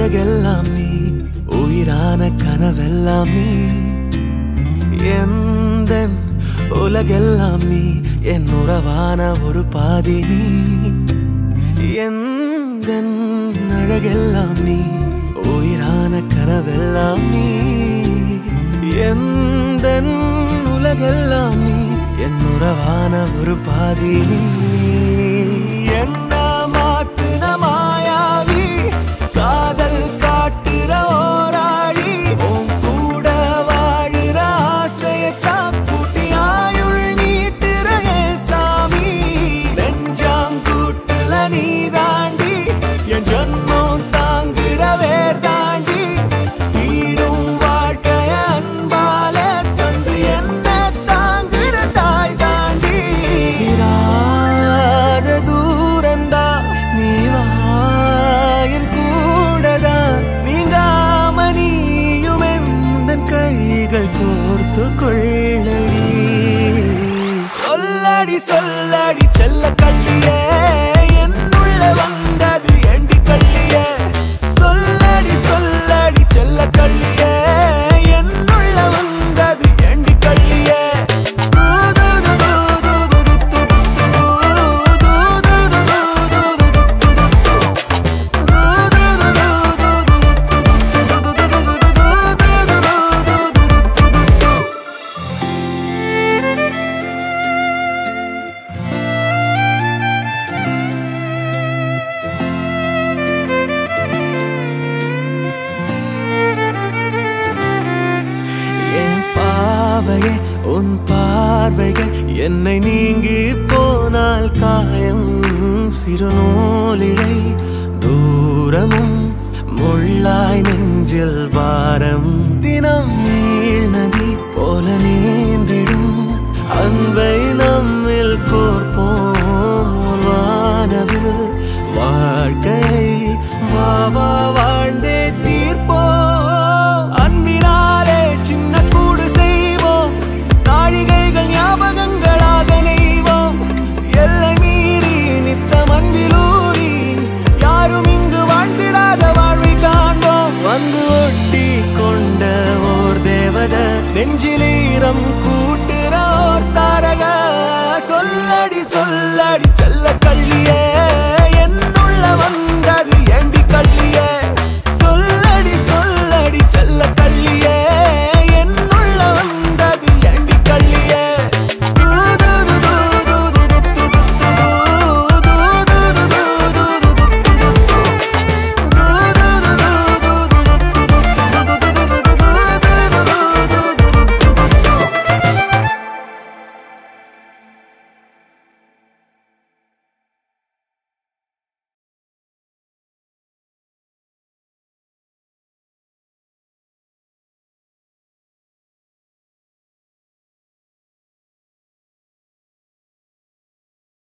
அழகெல்லாம் நீ உயிரான கனவெல்லாம் நீ எந்த உலகெல்லாம் நீ என் உறவான ஒரு பாதி நீ எந்த அழகெல்லாம் நீ உயிரான கனவெல்லாம் நீ எந்த உலகெல்லாம் நீ என் உறவான ஒரு பாதி நீ என்ன மாத்துன மாயாவி காதல் காட்டுற ஓராளி உன் கூட வாழுற ஆசையத்தான் கூட்டி ஆயுள் நீட்டுற ஏன் சாமி நெஞ்சாங்கூட்டுல நீ தாண்டி என் ஜன்மம் தாங்குற வேர் தாண்டி தீரும் வாழ்க்கைய அன்பால தந்து என்ன தாங்குற தாய் தாண்டி தீராத தூரந்தா நீ வா என் கூடதா நீங்காம நீயும் எந்தன் கைகள் கோர்த்து கொள்ளடி சொல்லடி சொல்லடி செல்ல கள்ளியே என்னுள்ள வந்தது ஏண்டி கள்ளியே சொல்லடி சொல்லடி செல்ல கள்ளியே என்னுள்ள வந்தது ஏண்டி கள்ளியே என் பாவையே உன் பார்வைகள் என்னை நீங்கி போனால் காயம் சிறுநூலிழை தூரமும் முள்ளாய் நெஞ்சில் வாரம் தினம் நீள் நதி போல நீந்திடும் அன்பை நம்மில் கோர்ப்போம் ஒரு வானவில் வாழ்க்கையை வா வா வாழ்ந்தே தீர்ப்போம் அன்பினாலே சின்ன கூடு செய்வோம் நாழிகைகள் ஞாபகங்களாக நெய்வோம் எல்லை மீறி நித்தம் அன்பிலூறி யாரும் இங்கு வாழ்ந்திடாத வாழ்வை காண்போம் வந்து ஒட்டி கொண்ட ஓர் தேவத நெஞ்சிலீரம் கூட்டுற ஓர் தாரக சொல்லடி சொல்லடி செல்ல